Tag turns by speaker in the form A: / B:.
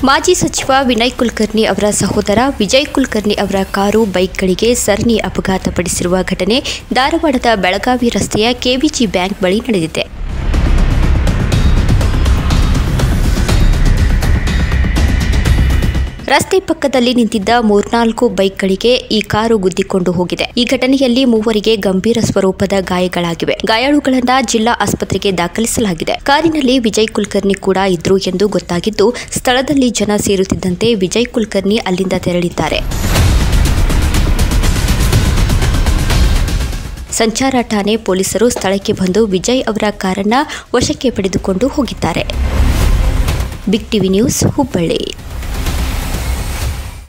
A: ಮಾಜಿ ಸಚಿವ ವಿನಯ್ ಕುಲಕರ್ಣಿ ಅವರ ಸಹೋದರ ವಿಜಯ್ ಕುಲಕರ್ಣಿ ಅವರ ಕಾರು ಬೈಕ್ಗಳಿಗೆ ಸರಣಿ ಅಪಘಾತಪಡಿಸಿರುವ ಘಟನೆ ಧಾರವಾಡದ ಬೆಳಗಾವಿ ರಸ್ತೆಯ ಕೆವಿಜಿ ಬ್ಯಾಂಕ್ ಬಳಿ ನಡೆದಿದೆ ರಸ್ತೆ ಪಕ್ಕದಲ್ಲಿ ನಿಂತಿದ್ದ ಮೂರ್ನಾಲ್ಕು ಬೈಕ್ಗಳಿಗೆ ಈ ಕಾರು ಗುದ್ದಿಕೊಂಡು ಹೋಗಿದೆ ಈ ಘಟನೆಯಲ್ಲಿ ಮೂವರಿಗೆ ಗಂಭೀರ ಸ್ವರೂಪದ ಗಾಯಗಳಾಗಿವೆ ಗಾಯಾಳುಗಳನ್ನ ಜಿಲ್ಲಾ ಆಸ್ಪತ್ರೆಗೆ ದಾಖಲಿಸಲಾಗಿದೆ ಕಾರಿನಲ್ಲಿ ವಿಜಯ್ ಕುಲಕರ್ಣಿ ಕೂಡ ಇದ್ರು ಎಂದು ಗೊತ್ತಾಗಿದ್ದು ಸ್ಥಳದಲ್ಲಿ ಜನ ಸೇರುತ್ತಿದ್ದಂತೆ ವಿಜಯ್ ಕುಲಕರ್ಣಿ ಅಲ್ಲಿಂದ ತೆರಳಿದ್ದಾರೆ ಸಂಚಾರ ಠಾಣೆ ಪೊಲೀಸರು ಸ್ಥಳಕ್ಕೆ ಬಂದು ವಿಜಯ್ ಅವರ ಕಾರನ್ನ ವಶಕ್ಕೆ ಪಡೆದುಕೊಂಡು ಹೋಗಿದ್ದಾರೆ ಬಿಗ್ ಟಿವಿ ನ್ಯೂಸ್ ಹುಬ್ಬಳ್ಳಿ